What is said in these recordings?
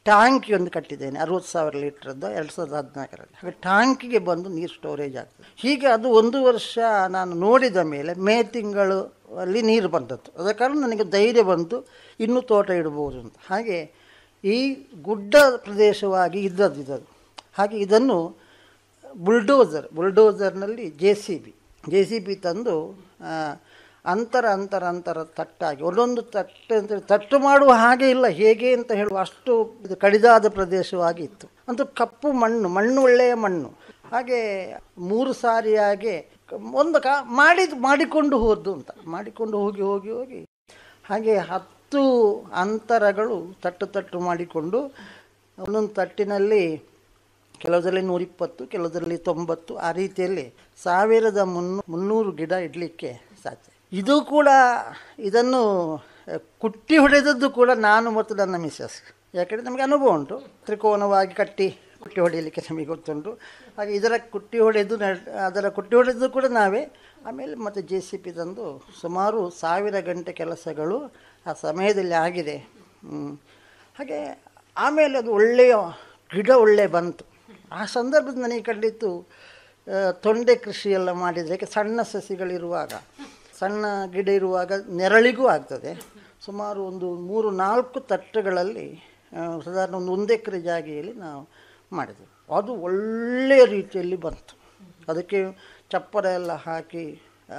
ಟ್ಯಾಂಕಿ ಒಂದು ಕಟ್ಟಿದ್ದೇನೆ ಅರವತ್ತು ಸಾವಿರ ಲೀಟ್ರದ್ದು ಎರಡು ಸಾವಿರದ ಹದಿನಾಲ್ಕರಲ್ಲಿ ಹಾಗೆ ಟ್ಯಾಂಕಿಗೆ ಬಂದು ನೀರು ಸ್ಟೋರೇಜ್ ಆಗ್ತದೆ ಹೀಗೆ ಅದು ಒಂದು ವರ್ಷ ನಾನು ನೋಡಿದ ಮೇಲೆ ಮೇ ತಿಂಗಳು ಅಲ್ಲಿ ನೀರು ಬಂದದ್ದು ಅದ ಕಾರಣ ನನಗೆ ಧೈರ್ಯ ಬಂತು ಇನ್ನೂ ತೋಟ ಇಡ್ಬೋದು ಅಂತ ಹಾಗೆ ಈ ಗುಡ್ಡ ಪ್ರದೇಶವಾಗಿ ಇದ್ದದ್ದು ಇದದು ಹಾಗೆ ಇದನ್ನು ಬುಲ್ಡೋಸರ್ ಬುಲ್ಡೋಸರ್ನಲ್ಲಿ J C B J C B ತಂದು ಆ, ಅಂತರ ಅಂತರ ಅಂತರ ತಟ್ಟಾಗಿ ಒಂದೊಂದು ತಟ್ಟು ಅಂತ ತಟ್ಟು ಮಾಡುವ ಹಾಗೆ ಇಲ್ಲ ಹೇಗೆ ಅಂತ ಹೇಳುವ ಅಷ್ಟು ಇದು ಕಡಿದಾದ ಪ್ರದೇಶವಾಗಿ ಇತ್ತು ಅಂತೂ ಕಪ್ಪು ಮಣ್ಣು ಮಣ್ಣು ಒಳ್ಳೆಯ ಮಣ್ಣು ಹಾಗೆ ಮೂರು ಸಾರಿಯಾಗಿ ಒಂದು ಕಾ ಮಾಡಿದ್ದು ಮಾಡಿಕೊಂಡು ಹೋದ್ದು ಅಂತ ಮಾಡಿಕೊಂಡು ಹೋಗಿ ಹೋಗಿ ಹೋಗಿ ಹಾಗೆ ಹತ್ತು ಅಂತರಗಳು ತಟ್ಟು ತಟ್ಟು ಮಾಡಿಕೊಂಡು ಒಂದೊಂದು ತಟ್ಟಿನಲ್ಲಿ ಕೆಲವುದರಲ್ಲಿ ನೂರಿಪ್ಪತ್ತು ಕೆಲವುದರಲ್ಲಿ ತೊಂಬತ್ತು ಆ ರೀತಿಯಲ್ಲಿ ಸಾವಿರದ ಮುನ್ನೂ ಮುನ್ನೂರು ಗಿಡ ಇಡಲಿಕ್ಕೆ ಸಾಧ್ಯ ಇದು ಕೂಡ ಇದನ್ನು ಅಹ್, ಕುಟ್ಟಿ ಹೊಡೆದದ್ದು ಕೂಡ ನಾನು ಮತ್ತು ನನ್ನ ಮಿಸ್ಸಸ್ ಯಾಕಂದರೆ ನಮಗೆ ಅನುಭವ ಉಂಟು ತ್ರಿಕೋನವಾಗಿ ಕಟ್ಟಿ ಕುಟ್ಟಿ ಹೊಡೆಯಲಿಕ್ಕೆ ನಮಗೆ ಗೊತ್ತುಂಟು ಹಾಗೆ ಇದರ ಕುಟ್ಟಿ ಹೊಡೆದು ನಡ್- ಅದರ ಕುಟ್ಟಿ ಹೊಡೆದು ಕೂಡ ನಾವೇ ಆಮೇಲೆ ಮತ್ತು ಜೆ ಸಿ ಪಿ ತಂದು ಸುಮಾರು ಸಾವಿರ ಗಂಟೆ ಕೆಲಸಗಳು ಆ ಸಮಯದಲ್ಲಿ ಆಗಿದೆ ಹ್ಮ್. ಹಾಗೆ ಆಮೇಲೆ ಅದು ಒಳ್ಳೆಯ ಗಿಡ ಒಳ್ಳೆ ಬಂತು ಆ ಸಂದರ್ಭದಲ್ಲಿ ನನಗೆ ಕಂಡಿತ್ತು ಆ, ತೊಂಡೆ ಕೃಷಿ ಎಲ್ಲ ಮಾಡಿದರೆ ಸಣ್ಣ ಸಸಿಗಳಿರುವಾಗ ಸಣ್ಣ ಗಿಡ ಇರುವಾಗ ನೆರಳಿಗೂ ಆಗ್ತದೆ ಸುಮಾರು ಒಂದು ಮೂರು ನಾಲ್ಕು ತಟ್ಟೆಗಳಲ್ಲಿ ಆ, ಸಾಧಾರಣ ಒಂದು ಒಂದು ಎಕರೆ ಜಾಗೆಯಲ್ಲಿ ನಾವು ಮಾಡಿದೆವು ಅದು ಒಳ್ಳೆಯ ರೀತಿಯಲ್ಲಿ ಬಂತು ಅದಕ್ಕೆ ಚಪ್ಪರ ಎಲ್ಲ ಹಾಕಿ ಆ,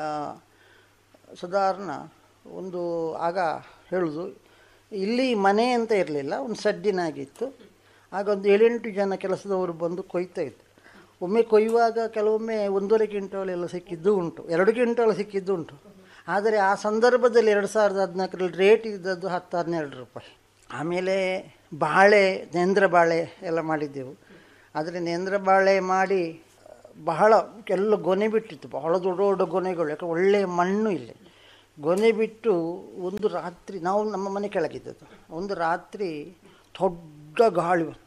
ಸಾಧಾರಣ ಒಂದು ಆಗ ಹೇಳೋದು ಇಲ್ಲಿ ಮನೆ ಅಂತ ಇರಲಿಲ್ಲ ಒಂದು ಸಡ್ಡಿನಾಗಿತ್ತು ಆಗ ಒಂದು ಏಳೆಂಟು ಜನ ಕೆಲಸದವರು ಬಂದು ಕೊಯ್ತಾ ಇದ್ರು ಒಮ್ಮೆ ಕೊಯ್ಯುವಾಗ ಕೆಲವೊಮ್ಮೆ ಒಂದೂವರೆ ಕ್ವಿಂಟಾಲ್ ಎಲ್ಲ ಸಿಕ್ಕಿದ್ದು ಉಂಟು ಎರಡು ಕ್ವಿಂಟಾಲ್ ಸಿಕ್ಕಿದ್ದು ಉಂಟು ಆದರೆ ಆ ಸಂದರ್ಭದಲ್ಲಿ ಎರಡು ಸಾವಿರದ ಹದಿನಾಲ್ಕರಲ್ಲಿ ರೇಟ್ ಇದ್ದದ್ದು ಹತ್ತು ಹನ್ನೆರಡು ರೂಪಾಯಿ ಆಮೇಲೆ ಬಾಳೆ ನೇಂದ್ರ ಬಾಳೆ ಎಲ್ಲ ಮಾಡಿದ್ದೆವು ಆದರೆ ನೇಂದ್ರ ಬಾಳೆ ಮಾಡಿ ಬಹಳ ಎಲ್ಲ ಗೊನೆ ಬಿಟ್ಟಿತ್ತು ಬಹಳ ದೊಡ್ಡ ದೊಡ್ಡ ಗೊನೆಗಳು ಯಾಕೆ ಒಳ್ಳೆಯ ಮಣ್ಣು ಇಲ್ಲಿ ಗೊನೆ ಬಿಟ್ಟು ಒಂದು ರಾತ್ರಿ ನಾವು ನಮ್ಮ ಮನೆ ಕೆಳಗಿದ್ದದ್ದು ಒಂದು ರಾತ್ರಿ ದೊಡ್ಡ ಗಾಳಿ ಬಂತು.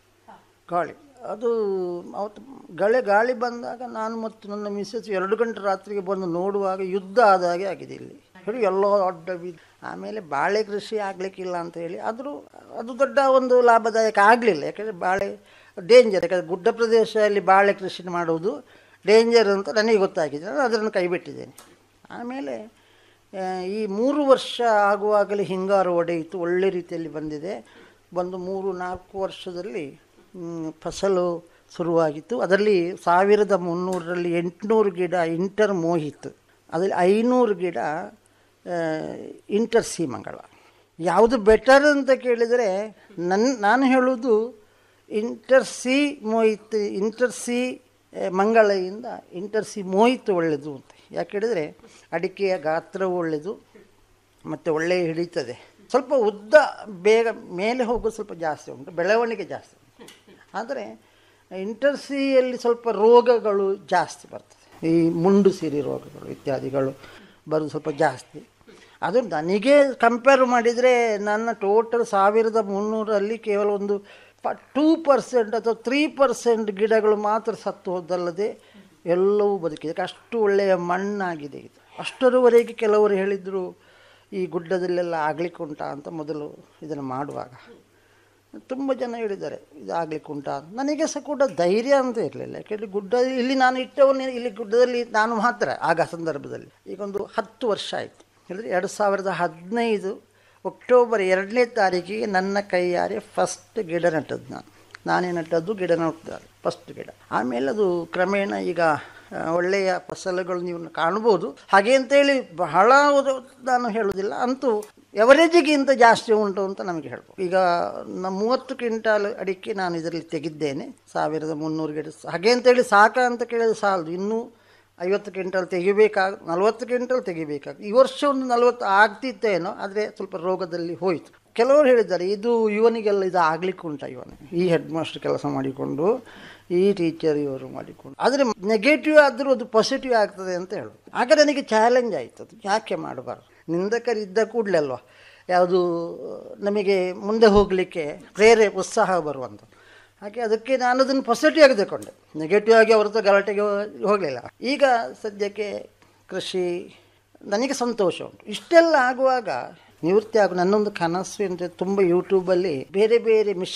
ಗಾಳಿ ಅದು ಅವತ್ತು ಗಳೆ ಗಾಳಿ ಬಂದಾಗ ನಾನು ಮತ್ತು ನನ್ನ ಮಿಸ್ಸಸ್ ಎರಡು ಗಂಟೆ ರಾತ್ರಿಗೆ ಬಂದು ನೋಡುವಾಗ ಯುದ್ಧ ಆದ ಹಾಗೆ ಆಗಿದೆ ಇಲ್ಲಿ ಹೇಳಿ ಎಲ್ಲ ದೊಡ್ಡ ಬಿದ್ದು ಆಮೇಲೆ ಬಾಳೆ ಕೃಷಿ ಆಗಲಿಕ್ಕಿಲ್ಲ ಅಂತ ಹೇಳಿ ಆದರೂ ಅದು ದೊಡ್ಡ ಒಂದು ಲಾಭದಾಯಕ ಆಗಲಿಲ್ಲ ಯಾಕಂದರೆ ಬಾಳೆ ಡೇಂಜರ್ ಯಾಕಂದರೆ ಗುಡ್ಡ ಪ್ರದೇಶದಲ್ಲಿ ಬಾಳೆ ಕೃಷಿ ಮಾಡುವುದು ಡೇಂಜರ್ ಅಂತ ನನಗೆ ಗೊತ್ತಾಗಿದೆ ನಾನು ಅದನ್ನು ಕೈಬಿಟ್ಟಿದ್ದೇನೆ ಆಮೇಲೆ ಆ, ಈ ಮೂರು ವರ್ಷ ಆಗುವಾಗಲೇ ಹಿಂಗಾರು ಒಡೆಯಿತು ಒಳ್ಳೆ ರೀತಿಯಲ್ಲಿ ಬಂದಿದೆ ಬಂದು ಮೂರು ನಾಲ್ಕು ವರ್ಷದಲ್ಲಿ ಮ್, ಫಸಲು ಶುರುವಾಗಿತ್ತು ಅದರಲ್ಲಿ ಸಾವಿರದ ಮುನ್ನೂರರಲ್ಲಿ ಎಂಟುನೂರು ಗಿಡ ಇಂಟರ್ ಮೋಹಿತ್ತು ಅದರಲ್ಲಿ ಐನೂರು ಗಿಡ ಆ, ಇಂಟರ್ ಸೀಮಂಗಳ ಯಾವುದು ಬೆಟರ್ ಅಂತ ಕೇಳಿದರೆ ನನ್ನ ನಾನು ಹೇಳೋದು intercity Mohit intercity ಆ, ಮಂಗಳಯಿಂದ ಇಂಟರ್ ಸಿ ಮೋಹಿತ್ ಒಳ್ಳೆಯದು ಅಂತ ಯಾಕೆ ಹೇಳಿದರೆ ಅಡಿಕೆಯ ಗಾತ್ರವು ಒಳ್ಳೆಯದು ಮತ್ತು ಒಳ್ಳೆಯ ಹಿಡಿತದೆ ಸ್ವಲ್ಪ ಉದ್ದ ಬೇಗ ಮೇಲೆ ಹೋಗೋದು ಸ್ವಲ್ಪ ಜಾಸ್ತಿ ಉಂಟು ಬೆಳವಣಿಗೆ ಜಾಸ್ತಿ ಉಂಟು ಆದರೆ ಇಂಟರ್ಸಿಯಲ್ಲಿ ಸ್ವಲ್ಪ ರೋಗಗಳು ಜಾಸ್ತಿ ಬರ್ತದೆ ಈ ಮುಂಡು ಸಿರಿ ರೋಗಗಳು ಇತ್ಯಾದಿಗಳು ಬರೋದು ಸ್ವಲ್ಪ ಜಾಸ್ತಿ ಅದು ನನಗೆ ಕಂಪೇರ್ ಮಾಡಿದರೆ ನನ್ನ ಟೋಟಲ್ ಸಾವಿರದ ಮುನ್ನೂರಲ್ಲಿ ಕೇವಲ ಒಂದು ಟೂ ಪರ್ಸೆಂಟ್ ಅಥವಾ ತ್ರೀ ಪರ್ಸೆಂಟ್ ಗಿಡಗಳು ಮಾತ್ರ ಸತ್ತು ಹೋದಲ್ಲದೆ ಎಲ್ಲವೂ ಬದುಕಿದೆ ಅಷ್ಟು ಒಳ್ಳೆಯ ಮಣ್ಣಾಗಿದೆ ಇದು ಅಷ್ಟರವರೆಗೆ ಕೆಲವರು ಹೇಳಿದರು ಈ ಗುಡ್ಡದಲ್ಲೆಲ್ಲ ಆಗ್ಲಿಕ್ಕೆ ಉಂಟಾ ಅಂತ ಮೊದಲು ಇದನ್ನು ಮಾಡುವಾಗ ತುಂಬ ಜನ ಹೇಳಿದ್ದಾರೆ ಇದು ಆಗ್ಲಿಕ್ಕೆ ಉಂಟಾ ಅಂತ. ನನಗೆ ಸಹ ಕೂಡ ಧೈರ್ಯ ಅಂತ ಇರಲಿಲ್ಲ ಯಾಕೆಂದರೆ ಗುಡ್ಡ ಇಲ್ಲಿ ನಾನು ಇಟ್ಟವನು ಇಲ್ಲಿ ಗುಡ್ಡದಲ್ಲಿ ನಾನು ಮಾತ್ರ ಆಗ ಸಂದರ್ಭದಲ್ಲಿ ಈಗ ಒಂದು ಹತ್ತು ವರ್ಷ ಆಯಿತು ಹೇಳಿದ್ರೆ ಎರಡು ಸಾವಿರದ ಹದಿನೈದು ಅಕ್ಟೋಬರ್ ಎರಡನೇ ತಾರೀಕಿಗೆ ನನ್ನ ಕೈಯಾರೆ ಫಸ್ಟ್ ಗಿಡ ನೆಟ್ಟದ್ದು ನಾನು ನಾನೇ ನೆಟ್ಟದ್ದು ಗಿಡ ನೆಟ್ಟಿದ್ದಾರೆ ಫಸ್ಟ್ ಗಿಡ ಆಮೇಲೆ ಅದು ಕ್ರಮೇಣ ಈಗ ಆ, ಒಳ್ಳೆಯ ಫಸಲುಗಳು ನೀವು ಕಾಣ್ಬೋದು ಹಾಗೆ ಅಂತೇಳಿ ಬಹಳ ಅದು ನಾನು ಹೇಳೋದಿಲ್ಲ ಅಂತೂ ಎವರೇಜಿಗಿಂತ ಜಾಸ್ತಿ ಉಂಟು ಅಂತ ನಮಗೆ ಹೇಳ್ಬೋದು ಈಗ ನ ಮೂವತ್ತು ಕ್ವಿಂಟಾಲ್ ಅಡಿಕೆ ನಾನು ಇದರಲ್ಲಿ ತೆಗೆದಿದ್ದೇನೆ ಸಾವಿರದ ಮುನ್ನೂರು ಗಿಡ ಹಾಗೆ ಅಂತೇಳಿ ಸಾಕ ಅಂತ ಕೇಳಿದ್ರೆ ಸಾಲದು ಇನ್ನೂ ಐವತ್ತು ಕ್ವಿಂಟಲ್ ತೆಗಿಬೇಕಾಗ ನಲ್ವತ್ತು ಕ್ವಿಂಟಲ್ ತೆಗಿಬೇಕಾಗ ಈ ವರ್ಷ ಒಂದು ನಲ್ವತ್ತು ಆಗ್ತಿತ್ತೇನೋ ಆದರೆ ಸ್ವಲ್ಪ ರೋಗದಲ್ಲಿ ಹೋಯಿತು ಕೆಲವರು ಹೇಳಿದ್ದಾರೆ ಇದು ಇವನಿಗೆಲ್ಲ ಇದು ಆಗ್ಲಿಕ್ಕೆ ಉಂಟ ಇವನು ಈ ಹೆಡ್ ಮಾಸ್ಟರ್ ಕೆಲಸ ಮಾಡಿಕೊಂಡು ಈ ಟೀಚರ್ ಇವರು ಮಾಡಿಕೊಂಡು ಆದರೆ ನೆಗೆಟಿವ್ ಆದರೂ ಅದು ಪಾಸಿಟಿವ್ ಆಗ್ತದೆ ಅಂತ ಹೇಳೋದು ಆಗ ನನಗೆ ಚಾಲೆಂಜ್ ಆಯಿತು ಅದು ಯಾಕೆ ಮಾಡಬಾರ್ದು ನಿಂದಕರಿದ್ದ ಕೂಡಲೇ ಅಲ್ವಾ ಯಾವುದು ನಮಗೆ ಮುಂದೆ ಹೋಗಲಿಕ್ಕೆ ಪ್ರೇರೆ ಉತ್ಸಾಹ ಬರುವಂಥದ್ದು ಹಾಗೆ ಅದಕ್ಕೆ ನಾನು ಅದನ್ನು ಪಾಸಿಟಿವ್ ಆಗಿ ತಗೊಂಡೆ ನೆಗೆಟಿವ್ ಆಗಿ ಅವ್ರ ಹತ್ರ ಗಲಾಟೆಗೆ ಹೋಗಲಿಲ್ಲ ಈಗ ಸದ್ಯಕ್ಕೆ ಕೃಷಿ ನನಗೆ ಸಂತೋಷ ಉಂಟು ಇಷ್ಟೆಲ್ಲ ಆಗುವಾಗ ನಿವೃತ್ತಿ ಆಗು ನನ್ನೊಂದು ಕನಸು ಅಂದರೆ ತುಂಬ ಯೂಟ್ಯೂಬಲ್ಲಿ ಬೇರೆ ಬೇರೆ ಮಿಶ್ರ